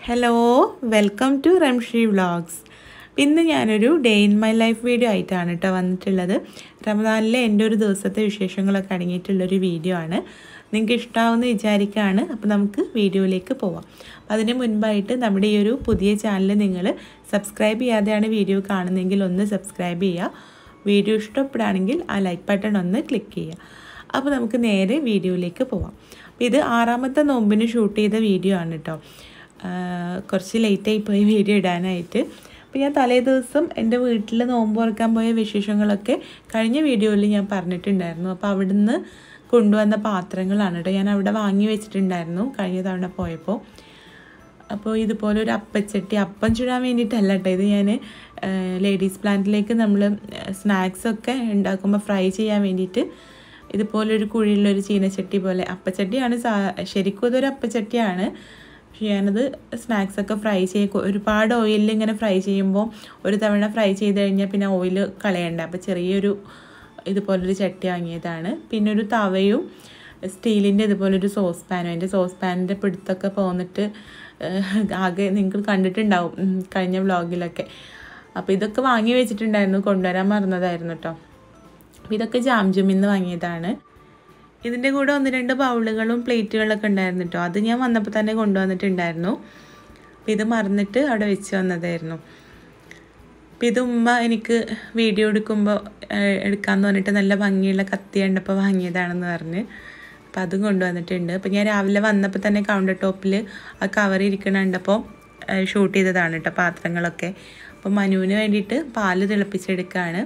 Hello welcome to Ramshi vlogs ഇന്ന് ഞാനൊരു day in my life video ആയിട്ടാണ് കേട്ടോ വന്നിട്ടുള്ളത് റമദാനിലെ എൻ്റെ ഒരു ദിവസത്തെ വിശേഷങ്ങളൊക്കെ അടങ്ങിയിട്ടുള്ളൊരു വീഡിയോ ആണ് നിങ്ങൾക്ക് ഇഷ്ടമാവുമെന്ന് വിചാരിക്കുകയാണ് അപ്പോൾ നമുക്ക് വീഡിയോയിലേക്ക് പോവാം അതിന് മുൻപായിട്ട് നമ്മുടെ ഈ ഒരു പുതിയ ചാനൽ നിങ്ങൾ സബ്സ്ക്രൈബ് ചെയ്യാതെയാണ് വീഡിയോ കാണുന്നതെങ്കിൽ ഒന്ന് സബ്സ്ക്രൈബ് ചെയ്യുക വീഡിയോ ഇഷ്ടപ്പെടുകയാണെങ്കിൽ ആ ലൈക്ക് ബട്ടൺ ഒന്ന് ക്ലിക്ക് ചെയ്യുക അപ്പോൾ നമുക്ക് നേരെ വീഡിയോയിലേക്ക് പോവാം അപ്പോൾ ഇത് ആറാമത്തെ നോമ്പിന് ഷൂട്ട് ചെയ്ത വീഡിയോ ആണ് കേട്ടോ കുറച്ച് ലേറ്റായി പോയി വീഡിയോ ഇടാനായിട്ട് അപ്പോൾ ഞാൻ തലേ ദിവസം എൻ്റെ വീട്ടിൽ നോമ്പ് തുറക്കാൻ പോയ വിശേഷങ്ങളൊക്കെ കഴിഞ്ഞ വീഡിയോയിൽ ഞാൻ പറഞ്ഞിട്ടുണ്ടായിരുന്നു അപ്പോൾ അവിടുന്ന് കൊണ്ടുവന്ന പാത്രങ്ങളാണ് കേട്ടോ ഞാൻ അവിടെ വാങ്ങി വെച്ചിട്ടുണ്ടായിരുന്നു കഴിഞ്ഞ തവണ പോയപ്പോൾ അപ്പോൾ ഇതുപോലെ ഒരു അപ്പച്ചട്ടി അപ്പം ചുടാൻ വേണ്ടിയിട്ടല്ല കേട്ടോ ഇത് ഞാൻ ലേഡീസ് പ്ലാന്റിലേക്ക് നമ്മൾ സ്നാക്സൊക്കെ ഉണ്ടാക്കുമ്പോൾ ഫ്രൈ ചെയ്യാൻ വേണ്ടിയിട്ട് ഇതുപോലൊരു കുഴിയിലൊരു ചീനച്ചട്ടി പോലെ അപ്പച്ചട്ടിയാണ് സാ ശരിക്കും ഇതൊരു അപ്പച്ചട്ടിയാണ് പക്ഷേ ഞാനത് സ്നാക്സൊക്കെ ഫ്രൈ ചെയ്യ ഒരുപാട് ഓയിലിൽ ഇങ്ങനെ ഫ്രൈ ചെയ്യുമ്പോൾ ഒരു തവണ ഫ്രൈ ചെയ്ത് കഴിഞ്ഞാൽ പിന്നെ ഓയിൽ കളയണ്ട അപ്പോൾ ചെറിയൊരു ഇതുപോലൊരു ചട്ടി വാങ്ങിയതാണ് പിന്നെ ഒരു തവയും സ്റ്റീലിൻ്റെ ഇതുപോലൊരു സോസ് പാനും അതിൻ്റെ സോസ് പാനിൻ്റെ പിടുത്തൊക്കെ പോന്നിട്ട് ആകെ നിങ്ങൾ കണ്ടിട്ടുണ്ടാവും കഴിഞ്ഞ വ്ളോഗിലൊക്കെ അപ്പോൾ ഇതൊക്കെ വാങ്ങി വെച്ചിട്ടുണ്ടായിരുന്നു കൊണ്ടുവരാൻ മറന്നതായിരുന്നു കേട്ടോ അപ്പോൾ ഇതൊക്കെ ജാംജുമിന്ന് വാങ്ങിയതാണ് ഇതിൻ്റെ കൂടെ ഒന്ന് രണ്ട് ബൗളുകളും പ്ലേറ്റുകളൊക്കെ ഉണ്ടായിരുന്നു കേട്ടോ അത് ഞാൻ വന്നപ്പോൾ തന്നെ കൊണ്ടുവന്നിട്ടുണ്ടായിരുന്നു അപ്പോൾ ഇത് മറന്നിട്ട് അവിടെ വെച്ച് വന്നതായിരുന്നു അപ്പോൾ ഇത് ഉമ്മ എനിക്ക് വീഡിയോ എടുക്കുമ്പോൾ എടുക്കാമെന്ന് പറഞ്ഞിട്ട് നല്ല ഭംഗിയുള്ള കത്തി കണ്ടപ്പോൾ വാങ്ങിയതാണെന്ന് പറഞ്ഞ് അപ്പോൾ അതും കൊണ്ടുവന്നിട്ടുണ്ട് അപ്പോൾ ഞാൻ രാവിലെ വന്നപ്പോൾ തന്നെ കൗണ്ടർ ടോപ്പിൽ ആ കവർ ഇരിക്കണ കണ്ടപ്പോൾ ഷൂട്ട് ചെയ്തതാണ് കേട്ടോ പാത്രങ്ങളൊക്കെ അപ്പോൾ മനുവിന് വേണ്ടിയിട്ട് പാല് തിളപ്പിച്ചെടുക്കുകയാണ്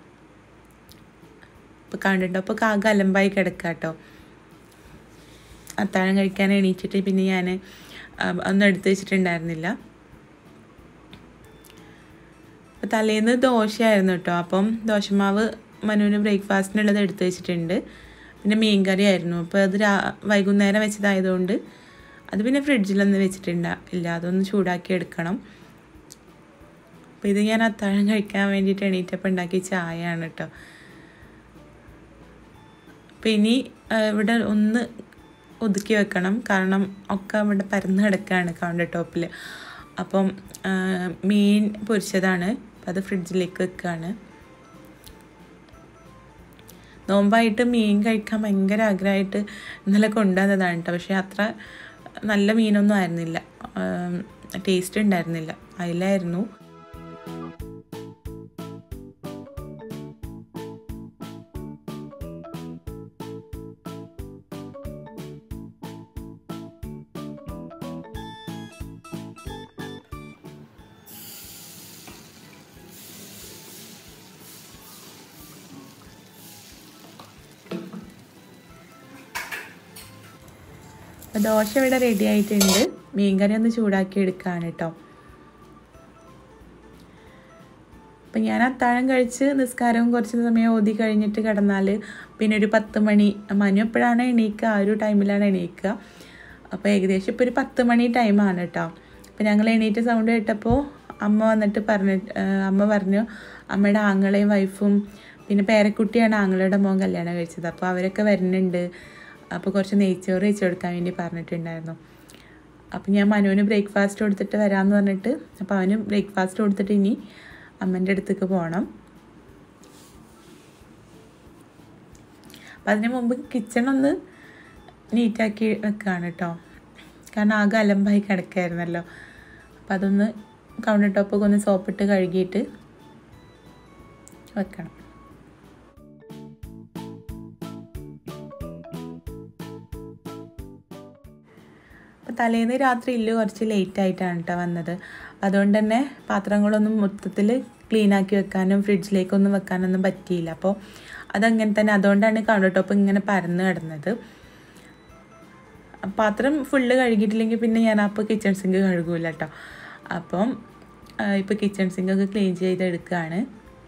ഇപ്പോൾ കണ്ടിട്ടോ അപ്പോൾ കാക അലമ്പായി കിടക്കുക കേട്ടോ അത്താഴം കഴിക്കാൻ എണീച്ചിട്ട് പിന്നെ ഞാൻ ഒന്നും എടുത്ത് വെച്ചിട്ടുണ്ടായിരുന്നില്ല അപ്പോൾ തലേന്ന് ദോശയായിരുന്നു കേട്ടോ അപ്പം ദോശമാവ് മനുവിന് ബ്രേക്ക്ഫാസ്റ്റിനുള്ളത് എടുത്ത് വെച്ചിട്ടുണ്ട് പിന്നെ മീൻ കറി ആയിരുന്നു അപ്പോൾ അത് രാ വൈകുന്നേരം വെച്ചതായതുകൊണ്ട് അത് പിന്നെ ഫ്രിഡ്ജിലൊന്നും വെച്ചിട്ടുണ്ട് ഇല്ല അതൊന്ന് ചൂടാക്കി എടുക്കണം അപ്പോൾ ഇത് ഞാൻ അത്താഴം കഴിക്കാൻ വേണ്ടിയിട്ട് എണീറ്റപ്പോൾ ഉണ്ടാക്കിയ ചായയാണ് കേട്ടോ അപ്പോൾ ഇനി ഇവിടെ ഒന്ന് ഒതുക്കി വെക്കണം കാരണം ഒക്കെ ഇവിടെ പരന്ന് കിടക്കുകയാണ് കൗണ്ടർ ടോപ്പിൽ അപ്പം മീൻ പൊരിച്ചതാണ് അപ്പം അത് ഫ്രിഡ്ജിലേക്ക് വെക്കുകയാണ് നോമ്പായിട്ട് മീൻ കഴിക്കാൻ ഭയങ്കര ആഗ്രഹമായിട്ട് ഇന്നലെ കൊണ്ടുവന്നതാണ് കേട്ടോ പക്ഷേ അത്ര നല്ല മീനൊന്നും ആയിരുന്നില്ല ടേസ്റ്റ് ഉണ്ടായിരുന്നില്ല അതിലായിരുന്നു അപ്പോൾ ദോശ ഇവിടെ റെഡി ആയിട്ടുണ്ട് മീൻകറി ഒന്ന് ചൂടാക്കി എടുക്കുകയാണ് കേട്ടോ അപ്പം ഞാൻ അത്താഴം കഴിച്ച് നിസ്കാരവും കുറച്ച് സമയം ഓതി കഴിഞ്ഞിട്ട് കിടന്നാൽ പിന്നെ ഒരു പത്ത് മണി മനു എപ്പോഴാണ് എണീക്കുക ആ ഒരു ടൈമിലാണ് എണീക്കുക അപ്പോൾ ഏകദേശം ഇപ്പോൾ ഒരു പത്ത് മണി ടൈമാണ് കേട്ടോ അപ്പോൾ ഞങ്ങൾ എണീറ്റ് സൗണ്ട് കേട്ടപ്പോൾ അമ്മ വന്നിട്ട് പറഞ്ഞ അമ്മ പറഞ്ഞു അമ്മയുടെ ആങ്ങളെയും വൈഫും പിന്നെ പേരക്കുട്ടിയാണ് ആങ്ങളുടെ മോൻ കല്യാണം കഴിച്ചത് അപ്പോൾ അവരൊക്കെ വരുന്നുണ്ട് അപ്പോൾ കുറച്ച് നെയ്ച്ചോറ് വെച്ച് കൊടുക്കാൻ വേണ്ടി പറഞ്ഞിട്ടുണ്ടായിരുന്നു അപ്പോൾ ഞാൻ മനുവിന് ബ്രേക്ക്ഫാസ്റ്റ് കൊടുത്തിട്ട് വരാമെന്ന് പറഞ്ഞിട്ട് അപ്പോൾ അവന് ബ്രേക്ക്ഫാസ്റ്റ് കൊടുത്തിട്ട് ഇനി അമ്മൻ്റെ അടുത്തേക്ക് പോകണം അപ്പം അതിന് മുമ്പ് കിച്ചൺ ഒന്ന് നീറ്റാക്കി വെക്കുകയാണ് കേട്ടോ കാരണം ആകെ അലമ്പായി കിടക്കായിരുന്നല്ലോ അപ്പം അതൊന്ന് കൗണ്ടർ ടോപ്പൊക്കെ ഒന്ന് സോപ്പിട്ട് കഴുകിയിട്ട് വെക്കണം അപ്പോൾ തലേന്ന് രാത്രി ഇല്ല് കുറച്ച് ലേറ്റ് ആയിട്ടാണ് കേട്ടോ വന്നത് അതുകൊണ്ട് തന്നെ പാത്രങ്ങളൊന്നും മൊത്തത്തിൽ ക്ലീൻ ആക്കി വെക്കാനും ഫ്രിഡ്ജിലേക്കൊന്നും വെക്കാനൊന്നും പറ്റിയില്ല അപ്പോൾ അതങ്ങനെ തന്നെ അതുകൊണ്ടാണ് കൗണ്ടർ ടോപ്പ് ഇങ്ങനെ പരന്ന് കിടന്നത് പാത്രം ഫുള്ള് കഴുകിയിട്ടില്ലെങ്കിൽ പിന്നെ ഞാൻ അപ്പോൾ കിച്ചൺ സിങ്ക് കഴുകൂല കേട്ടോ അപ്പം ഇപ്പോൾ കിച്ചൺ സിങ്കൊക്കെ ക്ലീൻ ചെയ്തെടുക്കുകയാണ്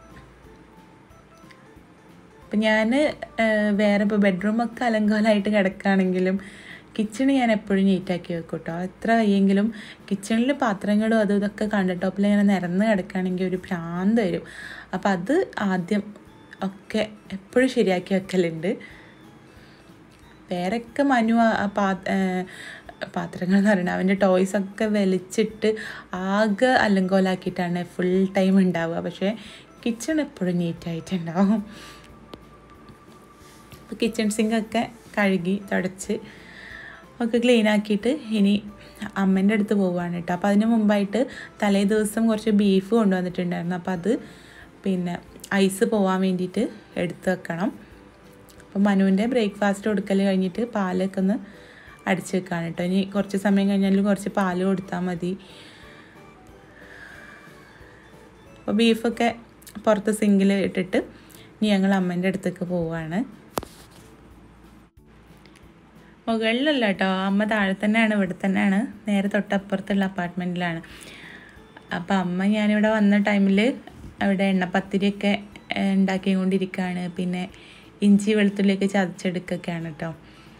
അപ്പം ഞാൻ വേറെ ഇപ്പോൾ ബെഡ്റൂമൊക്കെ അലങ്കോലമായിട്ട് കിടക്കുകയാണെങ്കിലും കിച്ചണ് ഞാൻ എപ്പോഴും നീറ്റാക്കി വെക്കും കേട്ടോ എത്ര വയ്യെങ്കിലും കിച്ചണിൽ പാത്രങ്ങളും അതും ഇതൊക്കെ കണ്ട ടോപ്പിൽ ഇങ്ങനെ നിരന്ന് കിടക്കുകയാണെങ്കിൽ ഒരു ഭ്രാന്ത് വരും അപ്പോൾ അത് ആദ്യം ഒക്കെ എപ്പോഴും ശരിയാക്കി വെക്കലുണ്ട് പേരൊക്കെ മനു ആ പാ പാത്രങ്ങൾ എന്ന് പറയുന്നത് അവൻ്റെ ടോയ്സ് ഒക്കെ വലിച്ചിട്ട് ആകെ അലങ്കോലാക്കിയിട്ടാണ് ഫുൾ ടൈം ഉണ്ടാവുക പക്ഷേ കിച്ചൺ എപ്പോഴും നീറ്റായിട്ടുണ്ടാവും അപ്പോൾ കിച്ചൺ സിങ്കൊക്കെ കഴുകി തുടച്ച് ഒക്കെ ക്ലീൻ ആക്കിയിട്ട് ഇനി അമ്മേൻ്റെ അടുത്ത് പോവുകയാണ് കേട്ടോ അപ്പോൾ അതിന് മുമ്പായിട്ട് തലേ ദിവസം കുറച്ച് ബീഫ് കൊണ്ടുവന്നിട്ടുണ്ടായിരുന്നു അപ്പോൾ അത് പിന്നെ ഐസ് പോകാൻ വേണ്ടിയിട്ട് എടുത്ത് വെക്കണം അപ്പോൾ മനുവിൻ്റെ ബ്രേക്ക്ഫാസ്റ്റ് കൊടുക്കൽ കഴിഞ്ഞിട്ട് പാലൊക്കെ ഒന്ന് അടിച്ച് വെക്കാണ് കേട്ടോ ഇനി കുറച്ച് സമയം കഴിഞ്ഞാലും കുറച്ച് പാല് കൊടുത്താൽ മതി അപ്പോൾ ബീഫൊക്കെ പുറത്ത് സിങ്കിൽ ഇട്ടിട്ട് ഇനി ഞങ്ങൾ അമ്മേൻ്റെ അടുത്തേക്ക് പോവുകയാണ് മുകളിലല്ല കേട്ടോ അമ്മ താഴെ തന്നെയാണ് ഇവിടെ തന്നെയാണ് നേരെ തൊട്ടപ്പുറത്തുള്ള അപ്പാർട്ട്മെൻറ്റിലാണ് അപ്പോൾ അമ്മ ഞാനിവിടെ വന്ന ടൈമിൽ അവിടെ എണ്ണപ്പത്തിരിയൊക്കെ ഉണ്ടാക്കിക്കൊണ്ടിരിക്കുകയാണ് പിന്നെ ഇഞ്ചി വെളുത്തുള്ളിയൊക്കെ ചതച്ചെടുക്കുകയൊക്കെയാണ് കേട്ടോ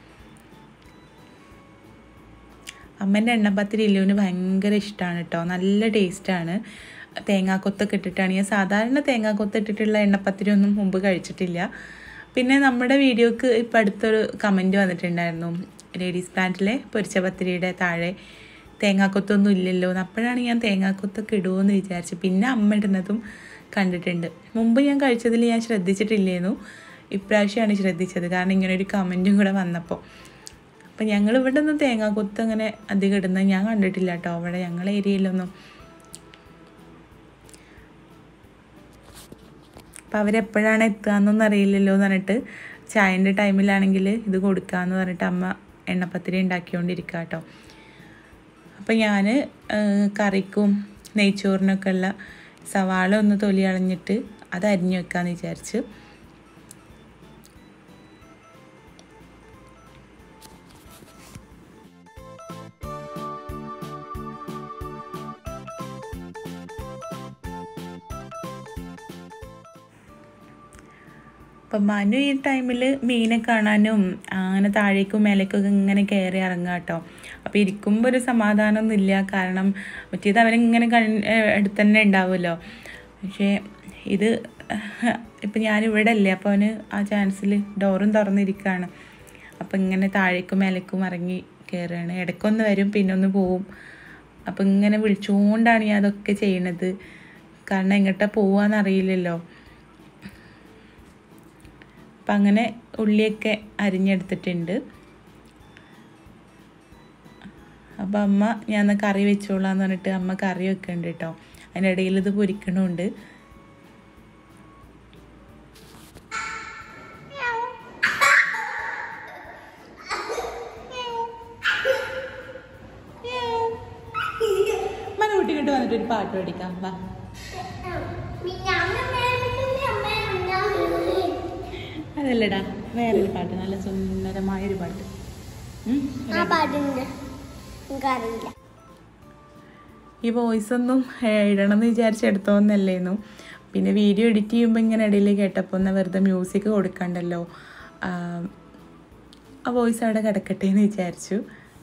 അമ്മേൻ്റെ എണ്ണപ്പത്തിരി ഇല്ലുവിന് ഭയങ്കര ഇഷ്ടമാണ് കേട്ടോ നല്ല ടേസ്റ്റാണ് തേങ്ങാക്കൊത്തൊക്കെ ഇട്ടിട്ടാണ് ഞാൻ സാധാരണ തേങ്ങാക്കൊത്ത് ഇട്ടിട്ടുള്ള എണ്ണപ്പത്തിരി ഒന്നും മുമ്പ് കഴിച്ചിട്ടില്ല പിന്നെ നമ്മുടെ വീഡിയോക്ക് ഇപ്പം അടുത്തൊരു കമൻറ്റ് വന്നിട്ടുണ്ടായിരുന്നു ലേഡീസ് പ്ലാന്റിലെ പൊരിച്ച പത്തിരിയുടെ താഴെ തേങ്ങാക്കൊത്തൊന്നും ഇല്ലല്ലോ എന്ന് അപ്പോഴാണ് ഞാൻ തേങ്ങാക്കൊത്തൊക്കെ ഇടുമോയെന്ന് വിചാരിച്ചു പിന്നെ അമ്മ ഇടുന്നതും കണ്ടിട്ടുണ്ട് മുമ്പ് ഞാൻ കഴിച്ചതിൽ ഞാൻ ശ്രദ്ധിച്ചിട്ടില്ലേന്നു ഇപ്രാവശ്യമാണ് ശ്രദ്ധിച്ചത് കാരണം ഇങ്ങനെ ഒരു കമൻറ്റും കൂടെ വന്നപ്പോൾ അപ്പം ഞങ്ങൾ ഇവിടെ ഒന്നും തേങ്ങാക്കൊത്ത് അങ്ങനെ അധികം ഇടുന്നത് ഞാൻ കണ്ടിട്ടില്ല കേട്ടോ അവിടെ ഞങ്ങളെ ഏരിയയിലൊന്നും അപ്പം അവരെപ്പോഴാണ് എത്തുകയെന്നൊന്നും അറിയില്ലല്ലോ എന്ന് പറഞ്ഞിട്ട് ചായൻ്റെ ടൈമിലാണെങ്കിൽ ഇത് കൊടുക്കാമെന്ന് പറഞ്ഞിട്ട് അമ്മ എണ്ണപ്പത്തിരി ഉണ്ടാക്കിക്കൊണ്ടിരിക്കുക കേട്ടോ അപ്പം ഞാൻ കറിക്കും നെയ്ച്ചോറിനൊക്കെ ഉള്ള സവാള ഒന്ന് തൊലി കളഞ്ഞിട്ട് അത് അരിഞ്ഞു വെക്കാമെന്ന് വിചാരിച്ച് അപ്പം മനു ഈ ടൈമിൽ മീനെ കാണാനും അങ്ങനെ താഴേക്കും മേലേക്കൊക്കെ ഇങ്ങനെ കയറി ഇറങ്ങുക കേട്ടോ അപ്പോൾ ഇരിക്കുമ്പോൾ ഒരു സമാധാനമൊന്നും ഇല്ല കാരണം മറ്റേത് അവനിങ്ങനെ കൺ അടുത്ത് തന്നെ ഉണ്ടാവുമല്ലോ പക്ഷേ ഇത് ഇപ്പം ഞാനിവിടെ അല്ലേ അപ്പോൾ അവന് ആ ചാൻസിൽ ഡോറും തുറന്നിരിക്കുകയാണ് അപ്പം ഇങ്ങനെ താഴേക്കും മേലേക്കും ഇറങ്ങി കയറുകയാണ് ഇടയ്ക്കൊന്ന് വരും പിന്നെ ഒന്ന് പോവും അപ്പം ഇങ്ങനെ വിളിച്ചുകൊണ്ടാണ് ഞാൻ അതൊക്കെ ചെയ്യണത് കാരണം എങ്ങോട്ടാ പോവാന്ന് അറിയില്ലല്ലോ അപ്പം അങ്ങനെ ഉള്ളിയൊക്കെ അരിഞ്ഞെടുത്തിട്ടുണ്ട് അപ്പം അമ്മ ഞാൻ എന്നാൽ കറി വെച്ചോളാന്ന് പറഞ്ഞിട്ട് അമ്മ കറി വെക്കുന്നുണ്ട് കേട്ടോ അതിനിടയിൽ ഇത് പൊരിക്കണമുണ്ട് മനൂട്ടിക്കിട്ട് വന്നിട്ട് ഒരു പാട്ട് പഠിക്കാം വാ അതല്ലടാ വേറൊരു പാട്ട് നല്ല സുന്ദരമായൊരു പാട്ട് ഉം, ആ പാട്ടുണ്ട് എനിക്കറിയില്ല ഈ വോയിസ് ഒന്നും ഇടണം എന്ന് വിചാരിച്ച് എടുത്തോന്നല്ലേന്നു പിന്നെ വീഡിയോ എഡിറ്റ് ചെയ്യുമ്പോൾ ഇങ്ങനെ ഇടയിൽ കേട്ടപ്പോൾ ഒന്ന് വെറുതെ മ്യൂസിക് കൊടുക്കണ്ടല്ലോ ആ, ആ വോയിസ് അവിടെ കിടക്കട്ടെ എന്ന് വിചാരിച്ചു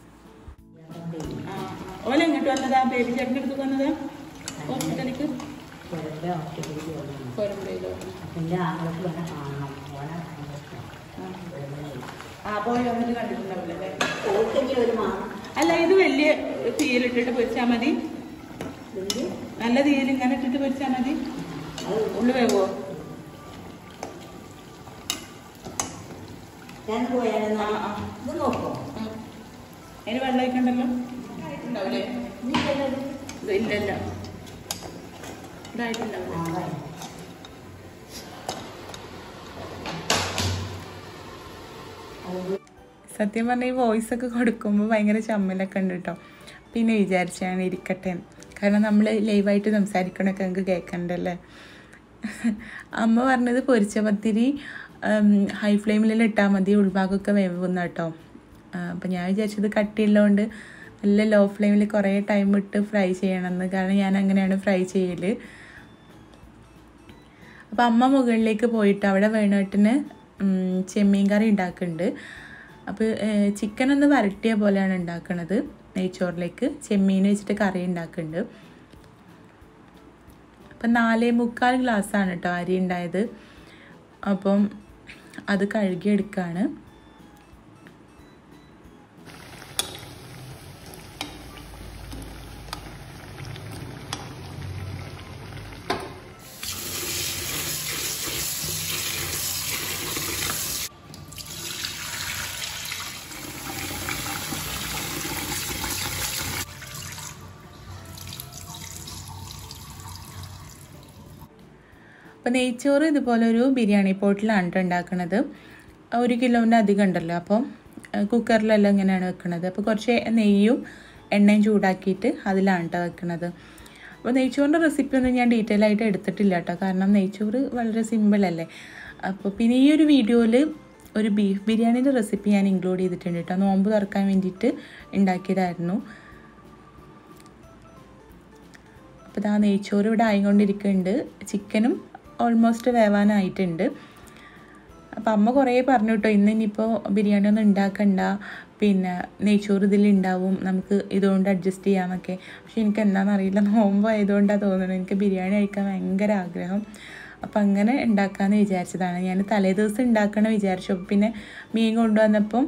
ഓല എങ്ങോട്ട് വന്നതാ ബേബി ചേട്ടൻ്റെ അടുത്ത് വന്നതാ ഹോസ്പിറ്റലിലേക്ക് കൊരമ്പയിലോ ആ പോയി വന്നിട്ട് കണ്ടിട്ടുണ്ടാവില്ലേ അല്ല ഇത് വലിയ തീയിലിട്ടിട്ട് പൊരിച്ചാൽ മതി നല്ല തീയിൽ ഇങ്ങനെ ഇട്ടിട്ട് പൊരിച്ചാൽ മതി ഉള്ളു വേവോ ഞാൻ പോയാലും ആ ആ ഇത് നോക്കോ ഉം. അതിന് വെള്ളം ഒഴിക്കണ്ടല്ലോ ഉണ്ടാവില്ലേ നീ ചെല്ലത് ഇത് ഇല്ലല്ല ഇതായിട്ടുണ്ടാവില്ല സത്യം പറഞ്ഞാൽ ഈ വോയിസ് ഒക്കെ കൊടുക്കുമ്പോൾ ഭയങ്കര ചമ്മലൊക്കെ ഉണ്ട് കേട്ടോ പിന്നെ വിചാരിച്ചാണ് ഇരിക്കട്ടെ എന്ന്. കാരണം നമ്മൾ ലൈവായിട്ട് സംസാരിക്കണമൊക്കെ നമുക്ക് കേൾക്കണ്ടല്ലേ അമ്മ പറഞ്ഞത് പൊരിച്ച പത്തിരി ഹൈ ഫ്ലെയിമിൽ ഇട്ടാൽ മതി ഉൾഭാഗമൊക്കെ വേവുന്ന കേട്ടോ അപ്പം ഞാൻ വിചാരിച്ചത് കട്ടിയുള്ളതുകൊണ്ട് നല്ല ലോ ഫ്ലെയിമിൽ കുറേ ടൈം ഇട്ട് ഫ്രൈ ചെയ്യണമെന്ന് കാരണം ഞാൻ അങ്ങനെയാണ് ഫ്രൈ ചെയ്യൽ അപ്പം അമ്മ മുകളിലേക്ക് പോയിട്ട് അവിടെ വേണുവേട്ടന് ഉം, ചെമ്മീൻ കറി ഉണ്ടാക്കുന്നുണ്ട് അപ്പോൾ ചിക്കൻ ഒന്ന് വരട്ടിയ പോലെയാണ് ഉണ്ടാക്കുന്നത് നെയ്ച്ചോറിലേക്ക് ചെമ്മീൻ വെച്ചിട്ട് കറി ഉണ്ടാക്കുന്നുണ്ട് അപ്പം നാലേ മുക്കാൽ ഗ്ലാസ്സാണ് കേട്ടോ അരി ഉണ്ടായത് അപ്പം അത് കഴുകിയെടുക്കുകയാണ് അപ്പോൾ നെയ്ച്ചോറ് ഇതുപോലെ ഒരു ബിരിയാണി പോട്ടിലാണ് കേട്ടോ ഉണ്ടാക്കുന്നത് ഒരു കിലോൻ്റെ അധികം ഉണ്ടല്ലോ അപ്പോൾ കുക്കറിലെല്ലാം ഇങ്ങനെയാണ് വെക്കുന്നത് അപ്പോൾ കുറച്ച് നെയ്യും എണ്ണയും ചൂടാക്കിയിട്ട് അതിലാണ് കേട്ടോ വെക്കുന്നത് അപ്പോൾ നെയ്ച്ചോറിൻ്റെ റെസിപ്പി ഒന്നും ഞാൻ ഡീറ്റെയിൽ ആയിട്ട് എടുത്തിട്ടില്ല കേട്ടോ കാരണം നെയ്ച്ചോറ് വളരെ സിമ്പിളല്ലേ അപ്പോൾ പിന്നെ ഈ ഒരു വീഡിയോയിൽ ഒരു ബീഫ് ബിരിയാണീൻ്റെ റെസിപ്പി ഞാൻ ഇൻക്ലൂഡ് ചെയ്തിട്ടുണ്ട് കേട്ടോ നോമ്പ് തുറക്കാൻ വേണ്ടിയിട്ട് ഉണ്ടാക്കിയതായിരുന്നു അപ്പോൾ ഇതാ നെയ്ച്ചോറ് ഇവിടെ ആയിക്കൊണ്ടിരിക്കുന്നുണ്ട് ചിക്കനും ഓൾമോസ്റ്റ് വേവാനായിട്ടുണ്ട് അപ്പം അമ്മ കുറേ പറഞ്ഞു കേട്ടോ ഇന്ന് ഇനിയിപ്പോൾ ബിരിയാണി ഒന്നും ഉണ്ടാക്കണ്ട പിന്നെ നെയ്ച്ചോറ് ഇതിലുണ്ടാവും നമുക്ക് ഇതുകൊണ്ട് അഡ്ജസ്റ്റ് ചെയ്യാമെന്നൊക്കെ പക്ഷെ എനിക്ക് എന്താണെന്ന് അറിയില്ല നോമ്പായതുകൊണ്ടാണ് തോന്നുന്നത് എനിക്ക് ബിരിയാണി കഴിക്കാൻ ഭയങ്കര ആഗ്രഹം അപ്പം അങ്ങനെ ഉണ്ടാക്കാമെന്ന് വിചാരിച്ചതാണ് ഞാൻ തലേ ദിവസം ഉണ്ടാക്കണം വിചാരിച്ചു അപ്പം പിന്നെ മീൻ കൊണ്ടുവന്നപ്പം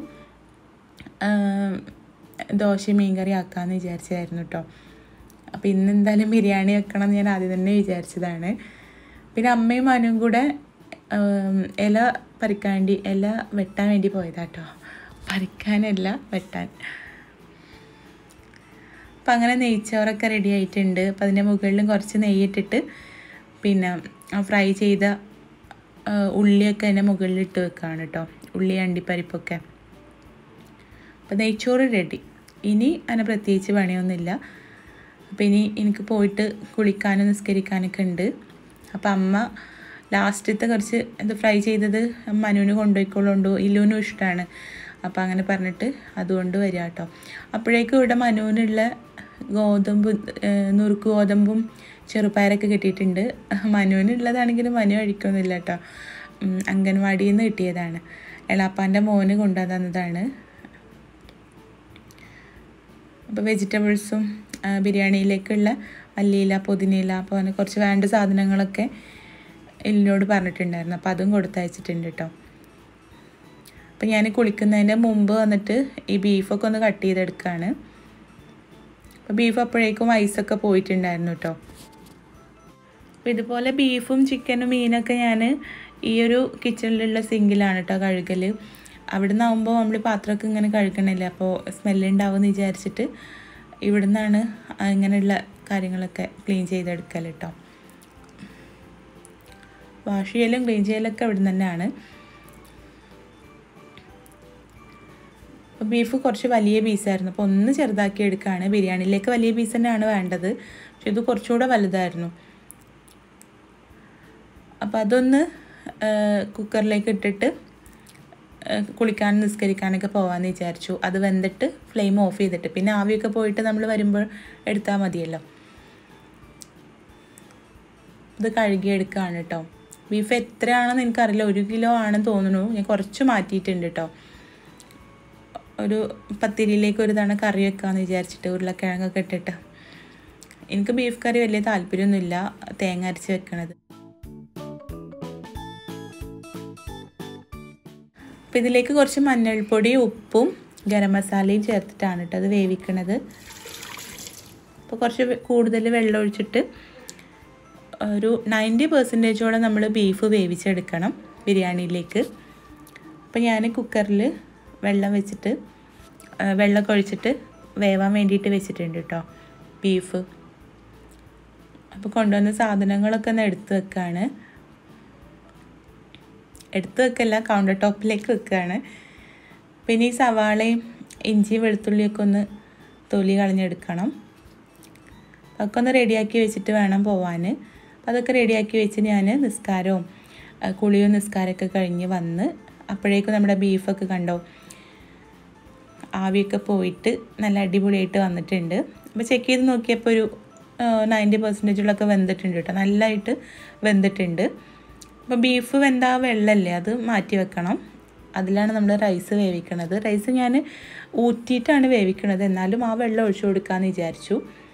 ദോശ മീൻ കറി ആക്കാമെന്ന് വിചാരിച്ചതായിരുന്നു കേട്ടോ അപ്പോൾ ഇന്ന് എന്തായാലും ബിരിയാണി വെക്കണം എന്ന് ഞാൻ ആദ്യം തന്നെ വിചാരിച്ചതാണ് പിന്നെ അമ്മയും മനും കൂടെ ഇല പറിക്കാൻ വേണ്ടി ഇല വെട്ടാൻ വേണ്ടി പോയതാട്ടോ പറിക്കാനല്ല വെട്ടാൻ അപ്പം അങ്ങനെ നെയ്ച്ചോറൊക്കെ റെഡി ആയിട്ടുണ്ട് അപ്പം അതിൻ്റെ മുകളിലും കുറച്ച് നെയ്യിട്ടിട്ട് പിന്നെ ഫ്രൈ ചെയ്ത ഉള്ളിയൊക്കെ അതിൻ്റെ മുകളിൽ ഇട്ട് വെക്കുകയാണ് കേട്ടോ ഉള്ളി അണ്ടിപ്പരിപ്പൊക്കെ അപ്പം നെയ്ച്ചോറ് റെഡി ഇനി അങ്ങനെ പ്രത്യേകിച്ച് പണിയൊന്നുമില്ല അപ്പം ഇനി എനിക്ക് പോയിട്ട് കുളിക്കാനും നിസ്കരിക്കാനൊക്കെ ഉണ്ട് അപ്പം അമ്മ ലാസ്റ്റത്തെ കുറച്ച് എന്ത് ഫ്രൈ ചെയ്തത് മനുവിന് കൊണ്ടുപോയിക്കൊള്ളുണ്ടോ ഇല്ലുവിനും ഇഷ്ടമാണ് അപ്പം അങ്ങനെ പറഞ്ഞിട്ട് അതുകൊണ്ട് വരിക കേട്ടോ അപ്പോഴേക്കും ഇവിടെ മനുവിനുള്ള ഗോതമ്പ് നുറുക്ക് ഗോതമ്പും ചെറുപ്പയറൊക്കെ കിട്ടിയിട്ടുണ്ട് മനുവിനുള്ളതാണെങ്കിലും മനു കഴിക്കൊന്നുമില്ല കേട്ടോ അംഗൻവാടിയിൽ നിന്ന് കിട്ടിയതാണ് എളാപ്പാൻ്റെ മോന് കൊണ്ടുവന്നതാണ് അപ്പോൾ വെജിറ്റബിൾസും ബിരിയാണിയിലേക്കുള്ള മല്ലിയില പുതിനയില അപ്പോൾ അങ്ങനെ കുറച്ച് വേണ്ട സാധനങ്ങളൊക്കെ എല്ലിനോട് പറഞ്ഞിട്ടുണ്ടായിരുന്നു അപ്പോൾ അതും കൊടുത്തയച്ചിട്ടുണ്ട് കേട്ടോ അപ്പോൾ ഞാൻ കുളിക്കുന്നതിൻ്റെ മുമ്പ് വന്നിട്ട് ഈ ബീഫൊക്കെ ഒന്ന് കട്ട് ചെയ്തെടുക്കുകയാണ് അപ്പോൾ ബീഫ് അപ്പോഴേക്കും ഐസൊക്കെ പോയിട്ടുണ്ടായിരുന്നു കേട്ടോ അപ്പോൾ ഇതുപോലെ ബീഫും ചിക്കനും മീനൊക്കെ ഞാൻ ഈ ഒരു കിച്ചണിലുള്ള സിങ്കിലാണ് കേട്ടോ കഴുകൽ അവിടെ നിന്നാകുമ്പോൾ നമ്മൾ പാത്രമൊക്കെ ഇങ്ങനെ കഴുകണമല്ലേ അപ്പോൾ സ്മെല്ലുണ്ടാവുമെന്ന് വിചാരിച്ചിട്ട് ഇവിടെ നിന്നാണ് ഇങ്ങനെയുള്ള കാര്യങ്ങളൊക്കെ ക്ലീൻ ചെയ്തെടുക്കൽ കേട്ടോ വാഷ് ചെയ്യലും ക്ലീൻ ചെയ്യലൊക്കെ ഇവിടെ തന്നെയാണ് ബീഫ് കുറച്ച് വലിയ പീസായിരുന്നു അപ്പോൾ ഒന്ന് ചെറുതാക്കി എടുക്കുകയാണ് ബിരിയാണിയിലേക്ക് വലിയ പീസ് തന്നെയാണ് വേണ്ടത് പക്ഷെ ഇത് കുറച്ചുകൂടെ വലുതായിരുന്നു അപ്പോൾ അതൊന്ന് കുക്കറിലേക്ക് ഇട്ടിട്ട് കുളിക്കാനും നിസ്കരിക്കാനൊക്കെ പോകാമെന്ന് വിചാരിച്ചു അത് വെന്തിട്ട് ഫ്ലെയിം ഓഫ് ചെയ്തിട്ട് പിന്നെ ആവിയൊക്കെ പോയിട്ട് നമ്മൾ വരുമ്പോൾ എടുത്താൽ മതിയല്ലോ ഇത് കഴുകിയെടുക്കുകയാണ് കേട്ടോ ബീഫ് എത്രയാണെന്ന് എനിക്കറിയില്ല ഒരു കിലോ ആണെന്ന് തോന്നുന്നു ഞാൻ കുറച്ച് മാറ്റിയിട്ടുണ്ട് കേട്ടോ ഒരു പത്തിരിയിലേക്ക് ഒരു തവണ കറി വെക്കാമെന്ന് വിചാരിച്ചിട്ട് ഉരുളക്കിഴങ്ങൊക്കെ ഇട്ടിട്ട് എനിക്ക് ബീഫ് കറി വലിയ താല്പര്യമൊന്നുമില്ല തേങ്ങ അരച്ച് വെക്കണത് അപ്പോൾ ഇതിലേക്ക് കുറച്ച് മഞ്ഞൾപ്പൊടി ഉപ്പും ഗരം മസാലയും ചേർത്തിട്ടാണ് കേട്ടോ അത് വേവിക്കണത് അപ്പോൾ കുറച്ച് കൂടുതൽ വെള്ളം ഒഴിച്ചിട്ട് ഒരു നയൻറ്റി പെർസെൻറ്റേജോളം നമ്മൾ ബീഫ് വേവിച്ചെടുക്കണം ബിരിയാണിയിലേക്ക് അപ്പോൾ ഞാൻ കുക്കറിൽ വെള്ളം വെച്ചിട്ട് വെള്ളമൊക്കെ ഒഴിച്ചിട്ട് വേവാൻ വേണ്ടിയിട്ട് വെച്ചിട്ടുണ്ട് കേട്ടോ ബീഫ് അപ്പോൾ കൊണ്ടുവന്ന സാധനങ്ങളൊക്കെ ഒന്ന് എടുത്ത് വെക്കുകയാണ് എടുത്ത് വെക്കല്ല കൗണ്ടർ ടോപ്പിലേക്ക് വെക്കുകയാണ് പിന്നെ ഈ സവാളയും ഇഞ്ചി വെളുത്തുള്ളിയൊക്കെ ഒന്ന് തൊലി കളഞ്ഞെടുക്കണം അതൊക്കെ ഒന്ന് റെഡിയാക്കി വെച്ചിട്ട് വേണം പോവാൻ അതൊക്കെ റെഡിയാക്കി വെച്ച് ഞാൻ നിസ്കാരവും കുളിയും നിസ്കാരമൊക്കെ കഴിഞ്ഞ് വന്ന് അപ്പോഴേക്കും നമ്മുടെ ബീഫൊക്കെ കണ്ടോ ആവിയൊക്കെ പോയിട്ട് നല്ല അടിപൊളിയായിട്ട് വന്നിട്ടുണ്ട് അപ്പോൾ ചെക്ക് ചെയ്ത് നോക്കിയപ്പോൾ ഒരു നയൻറ്റി പെർസെൻറ്റേജുള്ളൊക്കെ വെന്തിട്ടുണ്ട് കേട്ടോ നല്ലതായിട്ട് വെന്തിട്ടുണ്ട് അപ്പോൾ ബീഫ് വെന്ത ആ വെള്ളമല്ലേ അത് മാറ്റി വെക്കണം അതിലാണ് നമ്മൾ റൈസ് വേവിക്കണത് റൈസ് ഞാൻ ഊറ്റിയിട്ടാണ് വേവിക്കണത് എന്നാലും ആ വെള്ളം ഒഴിച്ചു കൊടുക്കാമെന്ന് വിചാരിച്ചു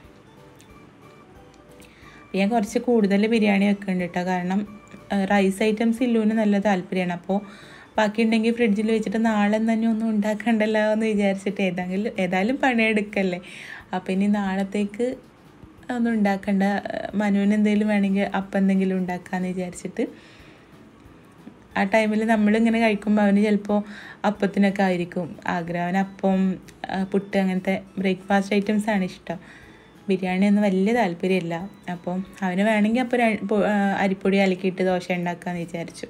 ഞാൻ കുറച്ച് കൂടുതൽ ബിരിയാണി വെക്കുന്നുണ്ട് കേട്ടോ കാരണം റൈസ് ഐറ്റംസ് ഇല്ലൂന് നല്ല താല്പര്യമാണ് അപ്പോൾ ബാക്കി ഉണ്ടെങ്കിൽ ഫ്രിഡ്ജിൽ വെച്ചിട്ട് നാളെ തന്നെ ഒന്നും ഉണ്ടാക്കണ്ടല്ലോ എന്ന് വിചാരിച്ചിട്ട് ഏതെങ്കിലും ഏതായാലും പണിയെടുക്കല്ലേ അപ്പോൾ ഇനി നാളത്തേക്ക് ഒന്നും ഉണ്ടാക്കണ്ട മനുവിന് എന്തെങ്കിലും വേണമെങ്കിൽ അപ്പം എന്തെങ്കിലും ഉണ്ടാക്കാമെന്ന് വിചാരിച്ചിട്ട് ആ ടൈമിൽ നമ്മളിങ്ങനെ കഴിക്കുമ്പോൾ അവന് ചിലപ്പോൾ അപ്പത്തിനൊക്കെ ആയിരിക്കും ആഗ്രഹം അവന് അപ്പം പുട്ട് അങ്ങനത്തെ ബ്രേക്ക്ഫാസ്റ്റ് ഐറ്റംസ് ആണ് ഇഷ്ടം ബിരിയാണി ഒന്നും വലിയ താല്പര്യമില്ല അപ്പം അവന് വേണമെങ്കിൽ അപ്പോൾ ര- പൊ- ആ, അരിപ്പൊടി അലക്കിയിട്ട് ദോശ ഉണ്ടാക്കാമെന്ന് വിചാരിച്ചു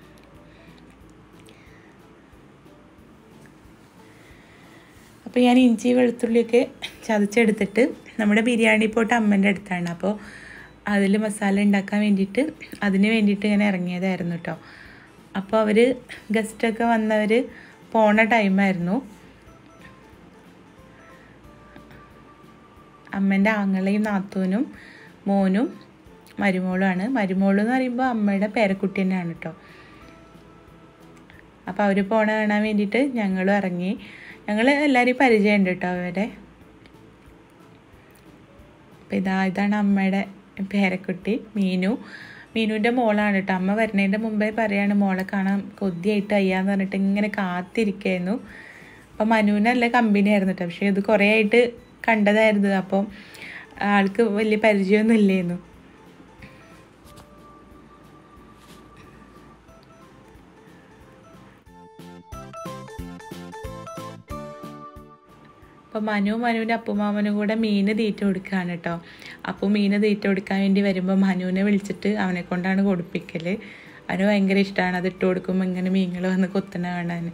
അപ്പോൾ ഞാൻ ഇഞ്ചി വെളുത്തുള്ളിയൊക്കെ ചതച്ചെടുത്തിട്ട് നമ്മുടെ ബിരിയാണി പോട്ട് അമ്മേൻ്റെ അടുത്താണ് അപ്പോൾ അതിൽ മസാല ഉണ്ടാക്കാൻ വേണ്ടിയിട്ട് അതിന് വേണ്ടിയിട്ട് ഇങ്ങനെ ഇറങ്ങിയതായിരുന്നു കേട്ടോ അപ്പോൾ അവർ ഗസ്റ്റൊക്കെ വന്നവർ പോണ ടൈമായിരുന്നു അമ്മേൻ്റെ ആങ്ങളെയും നാത്തൂനും മോനും മരുമോളുമാണ് മരുമോള് എന്ന് പറയുമ്പോൾ അമ്മയുടെ പേരക്കുട്ടി തന്നെയാണ് കേട്ടോ അപ്പോൾ അവർ പോണ കാണാൻ വേണ്ടിയിട്ട് ഞങ്ങളും ഇറങ്ങി ഞങ്ങൾ എല്ലാവരെയും പരിചയമുണ്ട് കേട്ടോ അവരെ അപ്പം ഇതാ ഇതാണ് അമ്മയുടെ പേരക്കുട്ടി മീനു മീനുവിൻ്റെ മോളാണ് കേട്ടോ അമ്മ വരുന്നതിൻ്റെ മുമ്പേ പറയാണ് മോളെ കാണാൻ കൊതിയായിട്ട് അയ്യാന്ന് പറഞ്ഞിട്ട് ഇങ്ങനെ കാത്തിരിക്കായിരുന്നു അപ്പം മനുവിന് നല്ല കമ്പനി ആയിരുന്നു കേട്ടോ പക്ഷേ ഇത് കുറേ ആയിട്ട് കണ്ടതായിരുന്നു അപ്പം ആൾക്ക് വലിയ പരിചയമൊന്നും ഇല്ലായിരുന്നു അപ്പോൾ മനു മനുവിൻ്റെ അപ്പുമാമനും കൂടെ മീൻ തീറ്റ കൊടുക്കുകയാണ് കേട്ടോ അപ്പോൾ മീൻ തീറ്റ കൊടുക്കാൻ വേണ്ടി വരുമ്പോൾ മനുവിനെ വിളിച്ചിട്ട് അവനെ കൊണ്ടാണ് കൊടുപ്പിക്കൽ അവന് ഭയങ്കര ഇഷ്ടമാണ് അത് ഇട്ട് കൊടുക്കുമ്പോൾ ഇങ്ങനെ മീനുകൾ വന്ന് കൊത്തണ കാണാൻ